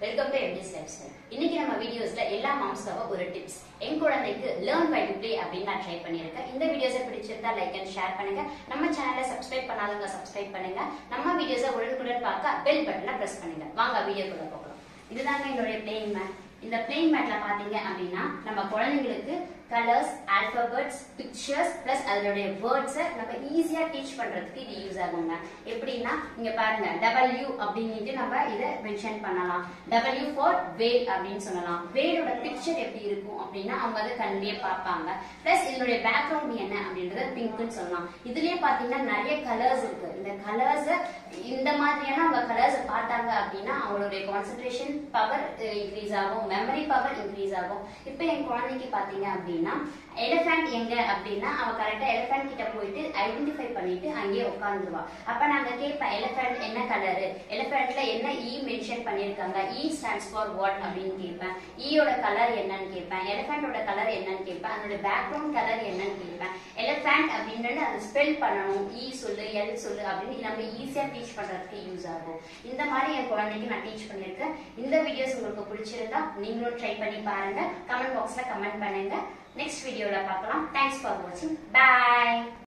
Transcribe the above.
welcome to MT's lifestyle இன்னைக்கு நம்ம வீடியோஸ்ல எல்லா மாம்ஸ்க்காக ஒரு டிப்ஸ் என் குழந்தைக்கு லேர்ன் பை டு ப்ளே அப்படின்னு நான் ட்ரை பண்ணியிருக்கேன் இந்த வீடியோஸை பிடிச்சிருந்தா லைக் அண்ட் ஷேர் பண்ணுங்க நம்ம சேனலை சப்ஸ்கிரைப் பண்ணாதவங்க சப்ஸ்கிரைப் பண்ணுங்க நம்ம வீடியோஸை உடனுக்குடன் பார்க்க பெல் பட்டனை பிரஸ் பண்ணுங்க வாங்க வீடியோக்குள்ள போகலாம் இதுதாங்க என்னுடைய பிளேயிங் மேட் இந்த பிளேயிங் மேட்ல பாத்தீங்க அப்படின்னா நம்ம குழந்தைங்களுக்கு கலர்ஸ் ஆல்பபெட்ஸ் பிக்சர்ஸ் பிளஸ் அதனுடைய வேர்ட்ஸை நம்ம ஈஸியா டீச் பண்றதுக்கு இது யூஸ் ஆகுங்க எப்படின்னா இங்க பாருங்க டபிள்யூ அப்படின்னுட்டு நம்ம இதை மென்ஷன் பண்ணலாம் டபிள்யூ ஃபார் வேல் அப்படின்னு சொல்லலாம் வேலோட பிக்சர் எப்படி இருக்கும் அப்படின்னா அவங்க அதை கண்ணிலே பார்ப்பாங்க பிளஸ் இதனுடைய பேக்ரவுண்ட் என்ன அப்படின்றத பிங்க்னு சொல்லலாம் இதுலயே பாத்தீங்கன்னா நிறைய கலர்ஸ் இருக்கு இந்த கலர்ஸ் இந்த மாதிரியான அவங்க கலர்ஸ் பார்த்தாங்க அப்படின்னா அவங்களுடைய கான்சென்ட்ரேஷன் பவர் இன்க்ரீஸ் ஆகும் மெமரி பவர் இன்க்ரீஸ் ஆகும் இப்போ என் குழந்தைக்கு பாத்தீங்க அப்படின்னா எலிஃபண்ட் எங்க அப்படின்னா அவ கரெக்டா எலிஃபண்ட் கிட்ட போயிட்டு ஐடென்டிஃபை பண்ணிட்டு அங்கேயே உட்காந்துருவா அப்ப நாங்க கேட்பேன் எலிஃபண்ட் என்ன கலரு எலிஃபண்ட்ல என்ன இ மென்ஷன் பண்ணிருக்காங்க இ ஸ்டாண்ட்ஸ் ஃபார் வாட் அப்படின்னு கேட்பேன் ஈயோட கலர் என்னன்னு கேட்பேன் எலிஃபண்டோட கலர் என்னன்னு கேட்பேன் அதோட பேக்ரவுண்ட் கலர் என்னன்னு கேட்பேன் எலிஃபண்ட் அப்படின்னு அதை ஸ்பெல் பண்ணணும் இ சொல்லு எல் சொல்லு அப்படின்னு நம்ம ஈஸியா டீச் பண்றதுக்கு யூஸ் ஆகும் இந்த மாதிரி என் குழந்தைக்கு நான் டீச் பண்ணியிருக்கேன் இந்த வீடியோஸ் உங்களுக்கு பிடிச்சிருந்தா நீங்களும் ட்ரை பண்ணி பாருங்க கமெண்ட் பாக்ஸ்ல கமெண்ட் பண்ணுங்க நெக்ஸ்ட் வீடியோல பார்க்கலாம் தேங்க்ஸ் ஃபார் வாட்சிங் பை